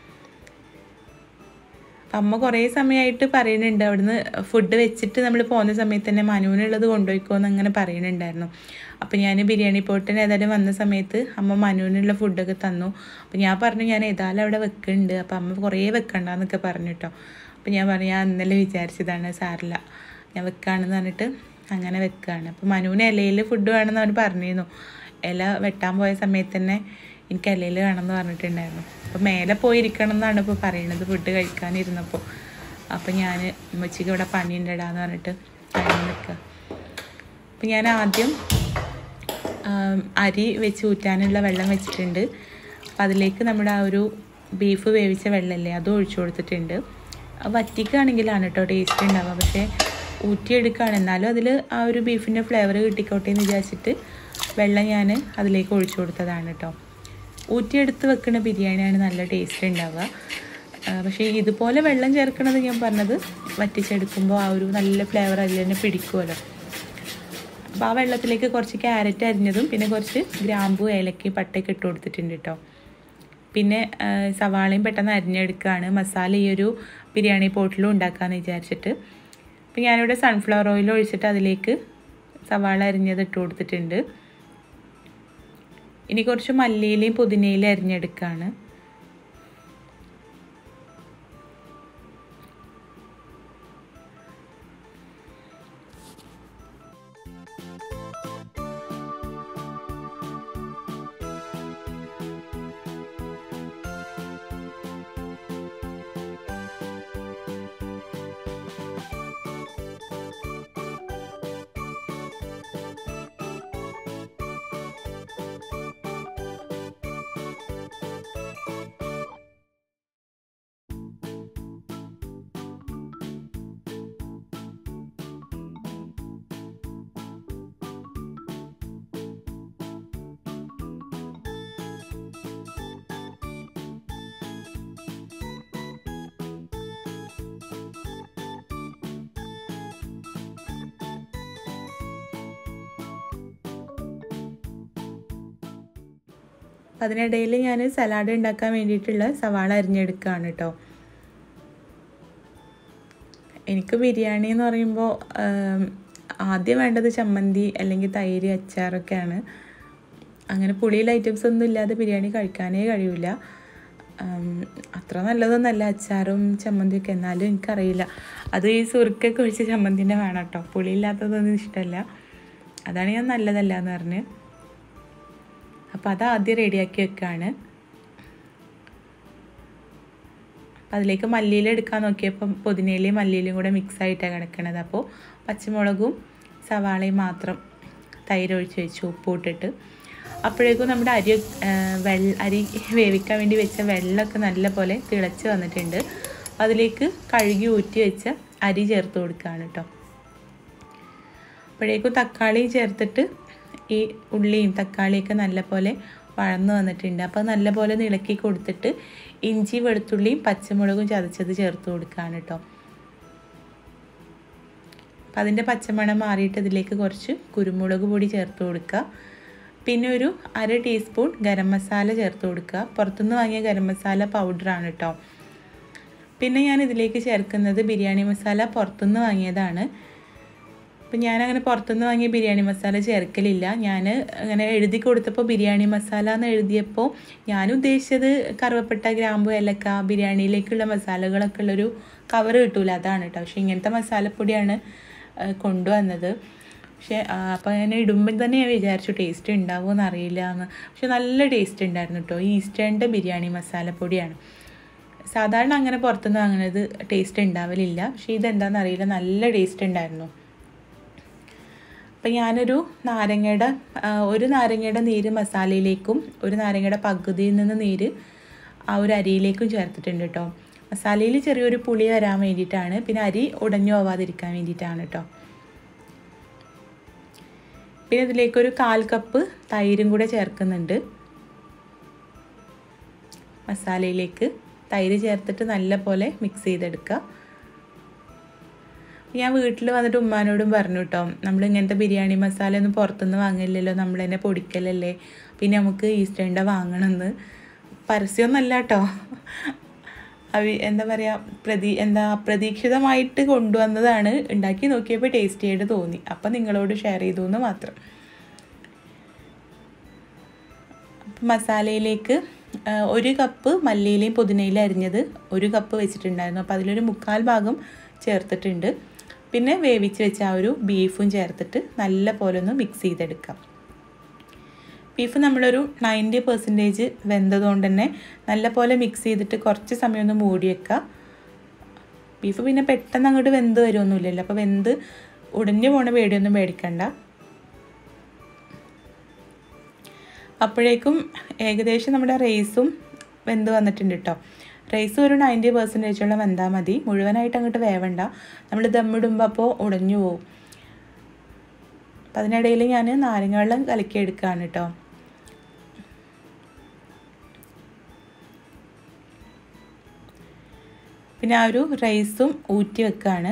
അപ്പം അമ്മ കുറേ സമയമായിട്ട് പറയുന്നുണ്ട് അവിടുന്ന് ഫുഡ് വെച്ചിട്ട് നമ്മൾ പോകുന്ന സമയത്ത് തന്നെ മനുവിനുള്ളത് കൊണ്ടുപോയിക്കോന്ന് അങ്ങനെ പറയുന്നുണ്ടായിരുന്നു അപ്പം ഞാൻ ബിരിയാണി പോട്ടിന് ഏതായാലും വന്ന സമയത്ത് അമ്മ മനുവിനുള്ള ഫുഡൊക്കെ തന്നു അപ്പം ഞാൻ പറഞ്ഞു ഞാൻ ഏതായാലും അവിടെ വെക്കുന്നുണ്ട് അപ്പം അമ്മ കുറേ വെക്കണ്ടെന്നൊക്കെ പറഞ്ഞു കേട്ടോ അപ്പം ഞാൻ പറഞ്ഞു ഞാൻ ഇന്നലെ വിചാരിച്ചതാണ് സാറില്ല ഞാൻ വെക്കാണെന്ന് പറഞ്ഞിട്ട് അങ്ങനെ വെക്കുകയാണ് അപ്പം മനുവിന് ഇലയിൽ ഫുഡ് വേണമെന്ന് അവൻ പറഞ്ഞിരുന്നു ഇല വെട്ടാൻ പോയ സമയത്ത് തന്നെ എനിക്ക് ഇലയിൽ വേണമെന്ന് പറഞ്ഞിട്ടുണ്ടായിരുന്നു അപ്പോൾ മേലെ പോയി ഇരിക്കണം എന്നാണ് ഇപ്പോൾ പറയുന്നത് ഫുഡ് കഴിക്കാനിരുന്നപ്പോൾ അപ്പോൾ ഞാൻ ഉമ്മച്ചിക്ക് ഇവിടെ പണിയുണ്ടടാന്ന് പറഞ്ഞിട്ട് അങ്ങനെ നിൽക്കുക അപ്പം ഞാൻ ആദ്യം ആം, അരി വെച്ച് ഊറ്റാനുള്ള വെള്ളം വെച്ചിട്ടുണ്ട് അപ്പം അതിലേക്ക് നമ്മുടെ ആ ഒരു ബീഫ് വേവിച്ച വെള്ളമല്ലേ അതും ഒഴിച്ചു കൊടുത്തിട്ടുണ്ട് അത് വറ്റിക്കുകയാണെങ്കിലാണ് കേട്ടോ ടേസ്റ്റ് ഉണ്ടാവുക പക്ഷേ ഊറ്റിയെടുക്കുകയാണ് എന്നാലും അതിൽ ആ ഒരു ബീഫിൻ്റെ ഫ്ലേവർ കിട്ടിക്കോട്ടെ എന്ന് വിചാരിച്ചിട്ട് വെള്ളം ഞാൻ അതിലേക്ക് ഒഴിച്ചു കൊടുത്തതാണ് കേട്ടോ ഊറ്റിയെടുത്ത് വെക്കുന്ന ബിരിയാണിയാണ് നല്ല ടേസ്റ്റ് ഉണ്ടാവുക ആ, പക്ഷേ ഇതുപോലെ വെള്ളം ചേർക്കണത് ഞാൻ പറഞ്ഞത് വറ്റിച്ചെടുക്കുമ്പോൾ ആ ഒരു നല്ല ഫ്ലേവർ അതിൽ തന്നെ പിടിക്കുമല്ലോ അപ്പോൾ ആ വെള്ളത്തിലേക്ക് കുറച്ച് ക്യാരറ്റ് അരിഞ്ഞതും പിന്നെ കുറച്ച് ഗ്രാമ്പു ഏലക്ക പട്ടയൊക്കെ ഇട്ട് കൊടുത്തിട്ടുണ്ട് കേട്ടോ പിന്നെ ആ, സവാളയും പെട്ടെന്ന് അരിഞ്ഞെടുക്കുകയാണ് മസാല ഈ ഒരു ബിരിയാണി പോട്ടിലും ഉണ്ടാക്കാമെന്ന് വിചാരിച്ചിട്ട് അപ്പം ഞാനിവിടെ സൺഫ്ലവർ ഓയിൽ ഒഴിച്ചിട്ട് അതിലേക്ക് സവാള അരിഞ്ഞത് ഇട്ട് കൊടുത്തിട്ടുണ്ട് ഇനി കുറച്ച് മല്ലിയിലയും പുതിനയിലയും അരിഞ്ഞെടുക്കുകയാണ് അപ്പം അതിനിടയിൽ ഞാൻ സലാഡ് ഉണ്ടാക്കാൻ വേണ്ടിയിട്ടുള്ള സവാള അരിഞ്ഞെടുക്കുകയാണ് കേട്ടോ എനിക്ക് ബിരിയാണി എന്ന് പറയുമ്പോൾ ആം, ആദ്യം വേണ്ടത് ചമ്മന്തി അല്ലെങ്കിൽ തൈര് അച്ചാറൊക്കെയാണ് അങ്ങനെ പുളിയുള്ള ഐറ്റംസ് ഒന്നും ഇല്ലാതെ ബിരിയാണി കഴിക്കാനേ കഴിയില്ല ആം, അത്ര നല്ലതൊന്നല്ല അച്ചാറും ചമ്മന്തിയൊക്കെ എന്നാലും എനിക്കറിയില്ല അത് ഈ സുറുക്കൊക്കെ ഒഴിച്ച് ചമ്മന്തിൻ്റെ വേണം കേട്ടോ പുളിയില്ലാത്തതൊന്നും ഇഷ്ടമല്ല അതാണ് ഞാൻ നല്ലതല്ല എന്ന് പറഞ്ഞ് അപ്പോൾ അത് ആദ്യം റെഡിയാക്കി വെക്കുകയാണ് അതിലേക്ക് മല്ലിയില എടുക്കാൻ നോക്കിയപ്പോൾ പുതിനയിലയും മല്ലിയിലയും കൂടെ മിക്സ് ആയിട്ടാണ് കിടക്കണത് അപ്പോൾ പച്ചമുളകും സവാളയും മാത്രം തൈര് ഒഴിച്ച് വെച്ചു ഉപ്പ് ഇട്ടിട്ട് അപ്പോഴേക്കും നമ്മുടെ അരി ആ, വെള്ള അരി വേവിക്കാൻ വേണ്ടി വെച്ച വെള്ളമൊക്കെ നല്ല പോലെ തിളച്ച് വന്നിട്ടുണ്ട് അതിലേക്ക് കഴുകി ഊറ്റി വെച്ച അരി ചേർത്ത് കൊടുക്കുകയാണ് കേട്ടോ അപ്പോഴേക്കും തക്കാളി ചേർത്തിട്ട് ഈ ഉള്ളിയും തക്കാളിയൊക്കെ നല്ലപോലെ വഴന്ന് വന്നിട്ടുണ്ട് അപ്പോൾ നല്ലപോലെ ഒന്ന് ഇളക്കി കൊടുത്തിട്ട് ഇഞ്ചി വെളുത്തുള്ളിയും പച്ചമുളകും ചതച്ചത് ചേർത്ത് കൊടുക്കുകയാണ് കേട്ടോ അപ്പം അപ്പം അതിൻ്റെ പച്ചമണം മാറിയിട്ട് ഇതിലേക്ക് കുറച്ച് കുരുമുളക് പൊടി ചേർത്ത് കൊടുക്കുക പിന്നെ ഒരു അര ടീസ്പൂൺ ഗരം മസാല ചേർത്ത് കൊടുക്കുക പുറത്തുനിന്ന് വാങ്ങിയ ഗരം മസാല പൗഡറാണ് കേട്ടോ പിന്നെ ഞാൻ ഇതിലേക്ക് ചേർക്കുന്നത് ബിരിയാണി മസാല പുറത്തുനിന്ന് വാങ്ങിയതാണ് അപ്പം ഞാനങ്ങനെ പുറത്തുനിന്ന് വാങ്ങിയ ബിരിയാണി മസാല ചേർക്കലില്ല ഞാൻ അങ്ങനെ എഴുതി കൊടുത്തപ്പോൾ ബിരിയാണി മസാല എന്ന് എഴുതിയപ്പോൾ ഞാൻ ഉദ്ദേശിച്ചത് കറുവപ്പട്ട ഗ്രാമ്പു ഏലക്ക ബിരിയാണിയിലേക്കുള്ള മസാലകളൊക്കെ ഉള്ളൊരു കവർ കിട്ടൂല അതാണ് കേട്ടോ പക്ഷേ ഇങ്ങനത്തെ മസാലപ്പൊടിയാണ് ആ, കൊണ്ടുവന്നത് പക്ഷേ അപ്പോൾ ഞാൻ ഇടുമ്പോൾ തന്നെ ഞാൻ വിചാരിച്ചു ടേസ്റ്റ് ഉണ്ടാവുമോ അറിയില്ല എന്ന് പക്ഷെ നല്ല ടേസ്റ്റ് ഉണ്ടായിരുന്നു കേട്ടോ ഈസ്റ്റേണിൻ്റെ ബിരിയാണി മസാലപ്പൊടിയാണ് സാധാരണ അങ്ങനെ പുറത്തുനിന്ന് വാങ്ങുന്നത് ടേസ്റ്റ് ഉണ്ടാവലില്ല പക്ഷേ ഇതെന്താണെന്ന് അറിയില്ല നല്ല ടേസ്റ്റ് ഉണ്ടായിരുന്നു അപ്പം ഞാനൊരു നാരങ്ങയുടെ ആ, ഒരു നാരങ്ങയുടെ നീര് മസാലയിലേക്കും ഒരു നാരങ്ങയുടെ പകുതിയിൽ നിന്ന് നീര് ആ ഒരു അരിയിലേക്കും ചേർത്തിട്ടുണ്ട് കേട്ടോ മസാലയിൽ ചെറിയൊരു പുളി വരാൻ വേണ്ടിയിട്ടാണ് പിന്നെ അരി ഉടഞ്ഞു പോവാതിരിക്കാൻ വേണ്ടിയിട്ടാണ് കേട്ടോ പിന്നെ ഇതിലേക്കൊരു കാൽ കപ്പ് തൈരും കൂടെ ചേർക്കുന്നുണ്ട് മസാലയിലേക്ക് തൈര് ചേർത്തിട്ട് നല്ല പോലെ മിക്സ് ചെയ്തെടുക്കുക ഞാൻ വീട്ടിൽ വന്നിട്ട് ഉമ്മാനോടും പറഞ്ഞു കേട്ടോ നമ്മൾ ഇങ്ങനത്തെ ബിരിയാണി മസാല ഒന്നും പുറത്തുനിന്ന് വാങ്ങില്ലല്ലോ നമ്മൾ തന്നെ പൊടിക്കലല്ലേ പിന്നെ നമുക്ക് ഈസ്റ്റേണ്ട വാങ്ങണമെന്ന് പരസ്യമൊന്നല്ല കേട്ടോ അവി എന്താ പറയുക പ്രതീ എന്താ അപ്രതീക്ഷിതമായിട്ട് കൊണ്ടുവന്നതാണ് ഉണ്ടാക്കി നോക്കിയപ്പോൾ ടേസ്റ്റി ആയിട്ട് തോന്നി അപ്പം നിങ്ങളോട് ഷെയർ ചെയ്തു എന്ന് മാത്രം മസാലയിലേക്ക് ആ, ഒരു കപ്പ് മല്ലിയിലയും പുതിനയിലും അരിഞ്ഞത് ഒരു കപ്പ് വെച്ചിട്ടുണ്ടായിരുന്നു അപ്പോൾ അതിലൊരു മുക്കാൽ ഭാഗം ചേർത്തിട്ടുണ്ട് പിന്നെ വേവിച്ച് വെച്ച ആ ഒരു ബീഫും ചേർത്തിട്ട് നല്ല പോലെ ഒന്ന് മിക്സ് ചെയ്തെടുക്കാം ബീഫ് നമ്മളൊരു നയൻറ്റി പെർസെൻറ്റേജ് വെന്തതുകൊണ്ട് തന്നെ നല്ല പോലെ മിക്സ് ചെയ്തിട്ട് കുറച്ച് സമയം ഒന്ന് മൂടി വെക്കുക ബീഫ് പിന്നെ പെട്ടെന്ന് അങ്ങോട്ട് വെന്ത് വരുമൊന്നുമില്ലല്ലോ അപ്പോൾ വെന്ത് ഉടഞ്ഞു പോണ പേടിയൊന്നും പേടിക്കണ്ട അപ്പോഴേക്കും ഏകദേശം നമ്മുടെ റൈസും വെന്ത് വന്നിട്ടുണ്ട് കേട്ടോ റൈസ് ഒരു നയൻറ്റി പെർസെൻറ്റേജോളം വെന്താൽ മതി മുഴുവനായിട്ട് അങ്ങോട്ട് വേവണ്ട നമ്മൾ ദമ്മിടുമ്പോൾ അപ്പോൾ ഉടഞ്ഞു പോകും അപ്പം അതിനിടയിൽ ഞാൻ നാരങ്ങ വെള്ളം കലക്കിയെടുക്കുകയാണ് കേട്ടോ പിന്നെ ആ ഒരു റൈസും ഊറ്റി വെക്കുകയാണ്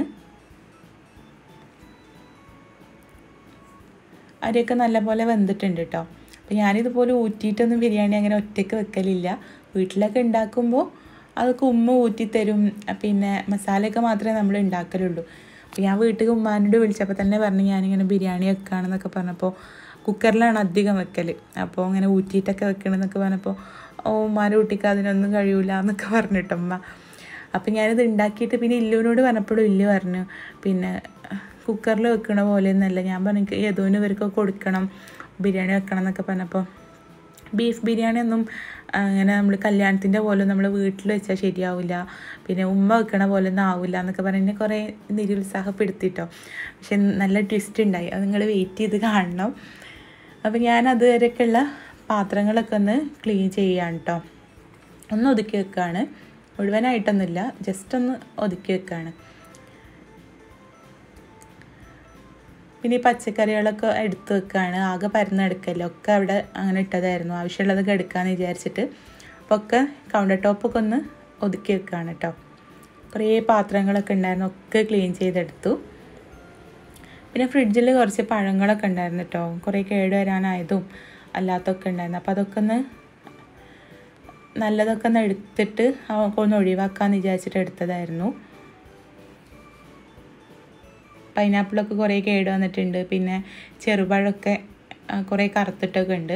അരിയൊക്കെ നല്ലപോലെ വെന്തിട്ടുണ്ട് കേട്ടോ അപ്പോൾ ഞാനിതുപോലെ ഊറ്റിയിട്ടൊന്നും ബിരിയാണി അങ്ങനെ ഒറ്റയ്ക്ക് വെക്കലില്ല വീട്ടിലൊക്കെ ഉണ്ടാക്കുമ്പോൾ അതൊക്കെ ഉമ്മ ഊറ്റിത്തരും പിന്നെ മസാലയൊക്കെ മാത്രമേ നമ്മൾ ഉണ്ടാക്കലുള്ളൂ അപ്പോൾ ഞാൻ വീട്ടിൽ ഉമ്മാനോട് വിളിച്ചപ്പോൾ തന്നെ പറഞ്ഞു ഞാനിങ്ങനെ ബിരിയാണി വെക്കുകയാണെന്നൊക്കെ പറഞ്ഞപ്പോൾ കുക്കറിലാണ് അധികം വെക്കൽ അപ്പോൾ അങ്ങനെ ഊറ്റിയിട്ടൊക്കെ വെക്കണമെന്നൊക്കെ പറഞ്ഞപ്പോൾ ഓ ഉമ്മാൻ്റെ കുട്ടിക്ക് അതിനൊന്നും കഴിയൂല എന്നൊക്കെ പറഞ്ഞിട്ടമ്മ അപ്പം ഞാനിത് ഉണ്ടാക്കിയിട്ട് പിന്നെ ഇല്ലുവിനോട് പറഞ്ഞപ്പോഴും ഇല്ലു പറഞ്ഞു പിന്നെ കുക്കറിൽ വെക്കണ പോലെയൊന്നല്ല ഞാൻ പറഞ്ഞു എനിക്ക് യദുവിന് ഇവർക്കൊക്കെ കൊടുക്കണം ബിരിയാണി വെക്കണം എന്നൊക്കെ പറഞ്ഞപ്പോൾ ബീഫ് ബിരിയാണി ഒന്നും അങ്ങനെ നമ്മൾ കല്യാണത്തിൻ്റെ പോലെ നമ്മൾ വീട്ടിൽ വെച്ചാൽ ശരിയാവില്ല പിന്നെ ഉമ്മ വെക്കണ പോലെ ഒന്നും ആവില്ല എന്നൊക്കെ പറഞ്ഞ് എന്നെ കുറേ നിരുത്സാഹപ്പെടുത്തിട്ടോ പക്ഷെ നല്ല ട്വിസ്റ്റ് ഉണ്ടായി അത് നിങ്ങൾ വെയിറ്റ് ചെയ്ത് കാണണം അപ്പോൾ ഞാൻ അതുവരെയൊക്കെയുള്ള പാത്രങ്ങളൊക്കെ ഒന്ന് ക്ലീൻ ചെയ്യാണ് കേട്ടോ ഒന്ന് ഒതുക്കി വെക്കുകയാണ് മുഴുവനായിട്ടൊന്നുമില്ല ജസ്റ്റ് ഒന്ന് ഒതുക്കി വെക്കുകയാണ് പിന്നെ ഈ പച്ചക്കറികളൊക്കെ എടുത്ത് വെക്കുകയാണ് ആകെ പരന്നെടുക്കല്ലോ ഒക്കെ അവിടെ അങ്ങനെ ഇട്ടതായിരുന്നു ആവശ്യമുള്ളതൊക്കെ എടുക്കാമെന്ന് വിചാരിച്ചിട്ട് അപ്പോൾ ഒക്കെ കൗണ്ടർ ടോപ്പൊക്കെ ഒന്ന് ഒതുക്കി വെക്കുകയാണ് കേട്ടോ കുറേ പാത്രങ്ങളൊക്കെ ഉണ്ടായിരുന്നു ഒക്കെ ക്ലീൻ ചെയ്തെടുത്തു പിന്നെ ഫ്രിഡ്ജിൽ കുറച്ച് പഴങ്ങളൊക്കെ ഉണ്ടായിരുന്നു കേട്ടോ കുറേ കേട് വരാനായതും അല്ലാത്തൊക്കെ ഉണ്ടായിരുന്നു അപ്പോൾ അതൊക്കെ ഒന്ന് നല്ലതൊക്കെ ഒന്ന് എടുത്തിട്ട് ഒന്ന് ഒഴിവാക്കാമെന്ന് വിചാരിച്ചിട്ട് എടുത്തതായിരുന്നു പൈനാപ്പിളൊക്കെ കുറേ കേട് വന്നിട്ടുണ്ട് പിന്നെ ചെറുപഴമൊക്കെ ആ, കുറേ കറുത്തിട്ടൊക്കെ ഉണ്ട്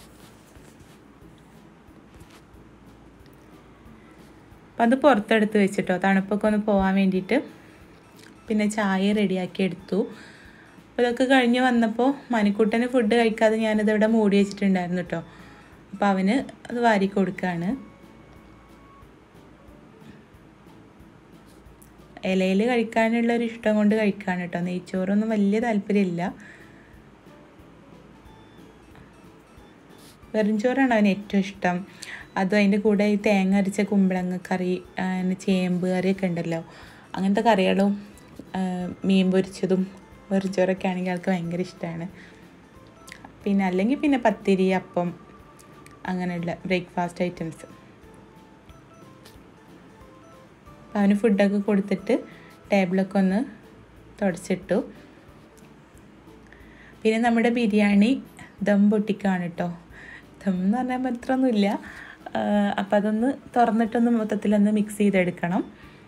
അപ്പം അത് പുറത്തെടുത്ത് വെച്ചിട്ടോ തണുപ്പൊക്കെ ഒന്ന് പോകാൻ വേണ്ടിയിട്ട് പിന്നെ ചായ റെഡിയാക്കി എടുത്തു അപ്പോൾ ഇതൊക്കെ കഴിഞ്ഞ് വന്നപ്പോൾ മണിക്കുട്ടന് ഫുഡ് കഴിക്കാതെ ഞാനിതിവിടെ മൂടി വെച്ചിട്ടുണ്ടായിരുന്നു കേട്ടോ അപ്പോൾ അവന് അത് വാരി കൊടുക്കുകയാണ് ഇലയിൽ കഴിക്കാനുള്ള ഒരു ഇഷ്ടം കൊണ്ട് കഴിക്കാണ് കേട്ടോ നെയ്ച്ചോറൊന്നും വലിയ താല്പര്യമില്ല വെറും ചോറാണ് അവന് ഏറ്റവും ഇഷ്ടം അതും അതിൻ്റെ കൂടെ ഈ തേങ്ങ അരച്ച കുമ്പളങ്ങ കറി ആ, പിന്നെ ചേമ്പ് കറിയൊക്കെ ഉണ്ടല്ലോ അങ്ങനത്തെ കറികളും ആ, മീൻ പൊരിച്ചതും വെറും ചോറൊക്കെ ആണെങ്കിൽ ആൾക്ക് ഭയങ്കര ഇഷ്ടമാണ് പിന്നെ അല്ലെങ്കിൽ പിന്നെ പത്തിരി അപ്പം അങ്ങനെയുള്ള ബ്രേക്ക്ഫാസ്റ്റ് ഐറ്റംസ് അപ്പം അവന് ഫുഡൊക്കെ കൊടുത്തിട്ട് ടേബിളൊക്കെ ഒന്ന് തുടച്ചിട്ടു പിന്നെ നമ്മുടെ ബിരിയാണി ദം പൊട്ടിക്കാണ് കേട്ടോ ദം എന്ന് പറഞ്ഞാൽ മാത്രമൊന്നുമില്ല അപ്പം അതൊന്ന് തുറന്നിട്ടൊന്ന് മൊത്തത്തിലൊന്ന് മിക്സ് ചെയ്തെടുക്കണം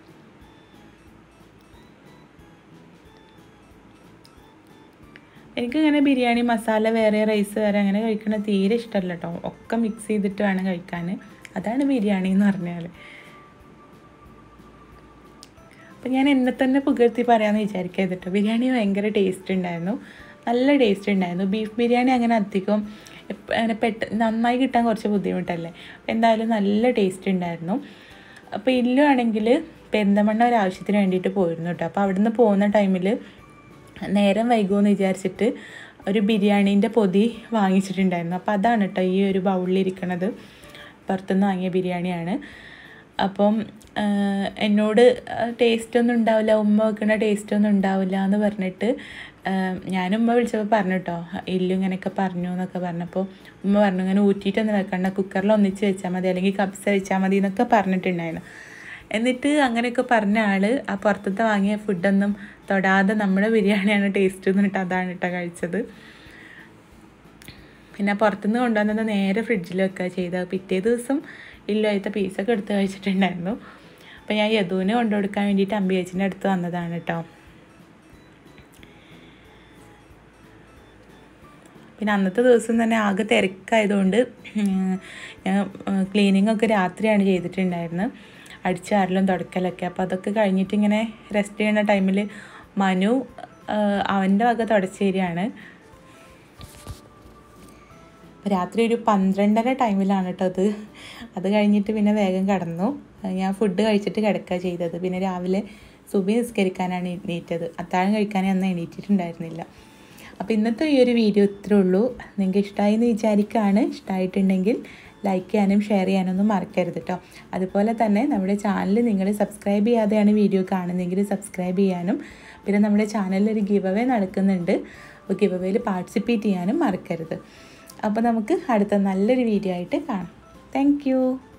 എനിക്കിങ്ങനെ ബിരിയാണി മസാല വേറെ റൈസ് വേറെ അങ്ങനെ കഴിക്കണ തീരെ ഇഷ്ടമല്ല കേട്ടോ ഒക്കെ മിക്സ് ചെയ്തിട്ട് വേണം കഴിക്കാൻ അതാണ് ബിരിയാണി എന്ന് പറഞ്ഞാൽ അപ്പം ഞാൻ എന്നെ തന്നെ പുകഴ്ത്തി പറയാമെന്ന് വിചാരിക്കരുത് കേട്ടോ ബിരിയാണി ഭയങ്കര ടേസ്റ്റ് ഉണ്ടായിരുന്നു നല്ല ടേസ്റ്റ് ഉണ്ടായിരുന്നു ബീഫ് ബിരിയാണി അങ്ങനെ അധികം എപ്പ- അങ്ങനെ പെട്ട നന്നായി കിട്ടാൻ കുറച്ച് ബുദ്ധിമുട്ടല്ലേ എന്തായാലും നല്ല ടേസ്റ്റ് ഉണ്ടായിരുന്നു അപ്പോൾ ഇല്ലു ആണെങ്കിൽ പെരിന്തമണ്ണ ഒരു ആവശ്യത്തിന് വേണ്ടിയിട്ട് പോയിരുന്നു കേട്ടോ അപ്പോൾ അവിടുന്ന് പോകുന്ന ടൈമിൽ നേരം വൈകുമെന്ന് വിചാരിച്ചിട്ട് ഒരു ബിരിയാണീൻ്റെ പൊതി വാങ്ങിച്ചിട്ടുണ്ടായിരുന്നു അപ്പോൾ അതാണ് കേട്ടോ ഈ ഒരു ബൗളിലിരിക്കണത് പുറത്തുനിന്ന് വാങ്ങിയ ബിരിയാണിയാണ് അപ്പം ആ, എന്നോട് ടേസ്റ്റ് ഒന്നും ഉണ്ടാവില്ല ഉമ്മ വെക്കുന്ന ടേസ്റ്റ് ഒന്നും ഉണ്ടാവില്ല എന്ന് പറഞ്ഞിട്ട് ആ, ഞാൻ ഉമ്മ വിളിച്ചപ്പോൾ പറഞ്ഞു കേട്ടോ ഇല്ലു ഇങ്ങനെയൊക്കെ പറഞ്ഞു എന്നൊക്കെ പറഞ്ഞപ്പോൾ ഉമ്മ പറഞ്ഞു ഇങ്ങനെ ഊറ്റിയിട്ടൊന്നും വെക്കണ്ട കുക്കറിൽ ഒന്നിച്ച് വെച്ചാൽ മതി അല്ലെങ്കിൽ കപ്സ വെച്ചാൽ മതി എന്നൊക്കെ പറഞ്ഞിട്ടുണ്ടായിരുന്നു എന്നിട്ട് അങ്ങനെയൊക്കെ പറഞ്ഞ ആൾ ആ പുറത്തത്തെ വാങ്ങിയ ഫുഡൊന്നും തൊടാതെ നമ്മുടെ ബിരിയാണിയാണ് ടേസ്റ്റ് എന്നിട്ട് അതാണ് കേട്ടോ കഴിച്ചത് പിന്നെ പുറത്തുനിന്ന് കൊണ്ടുവന്നത് നേരെ ഫ്രിഡ്ജിൽ വെക്കുക ചെയ്തത് പിറ്റേ ദിവസം ഇല്ലാത്ത പീസൊക്കെ എടുത്ത് കഴിച്ചിട്ടുണ്ടായിരുന്നു അപ്പോൾ ഞാൻ യദുവിന് കൊണ്ടു കൊടുക്കാൻ വേണ്ടിയിട്ട് അമ്പിയേച്ചിൻ്റെ അടുത്ത് വന്നതാണ് കേട്ടോ പിന്നെ അന്നത്തെ ദിവസം തന്നെ ആകെ തിരക്കായതുകൊണ്ട് ഉം, ഞാൻ ക്ലീനിങ് ഒക്കെ രാത്രിയാണ് ചെയ്തിട്ടുണ്ടായിരുന്നത് അടിച്ചാരലും തുടക്കലൊക്കെ അപ്പോൾ അതൊക്കെ കഴിഞ്ഞിട്ട് ഇങ്ങനെ റെസ്റ്റ് ചെയ്യുന്ന ടൈമിൽ മനു ആ, അവൻ്റെ വക തുടച്ചേരിയാണ് രാത്രി ഒരു പന്ത്രണ്ടര ടൈമിലാണ് കേട്ടോ അത് അത് കഴിഞ്ഞിട്ട് പിന്നെ വേഗം കിടന്നു ഞാൻ ഫുഡ് കഴിച്ചിട്ട് കിടക്കുക ചെയ്തത് പിന്നെ രാവിലെ സുബി നിസ്കരിക്കാനാണ് എണീറ്റത് അത്താഴം കഴിക്കാൻ അന്ന് എണീറ്റിട്ടുണ്ടായിരുന്നില്ല അപ്പോൾ ഇന്നത്തെ ഈ ഒരു വീഡിയോ ഇത്രേ ഉള്ളൂ നിങ്ങൾക്ക് ഇഷ്ടമായി എന്ന് വിചാരിക്കുകയാണ് ഇഷ്ടമായിട്ടുണ്ടെങ്കിൽ ലൈക്ക് ചെയ്യാനും ഷെയർ ചെയ്യാനും ഒന്നും മറക്കരുത് കേട്ടോ അതുപോലെ തന്നെ നമ്മുടെ ചാനൽ നിങ്ങൾ സബ്സ്ക്രൈബ് ചെയ്യാതെയാണ് വീഡിയോ കാണുന്നതെങ്കിൽ സബ്സ്ക്രൈബ് ചെയ്യാനും പിന്നെ നമ്മുടെ ചാനലിൽ ഒരു ഗിവ് അവേ നടക്കുന്നുണ്ട് അപ്പോൾ ഗിവ് അവേയിൽ പാർട്ടിസിപ്പേറ്റ് ചെയ്യാനും മറക്കരുത് അപ്പോൾ നമുക്ക് അടുത്ത നല്ലൊരു വീഡിയോ ആയിട്ട് കാണാം താങ്ക്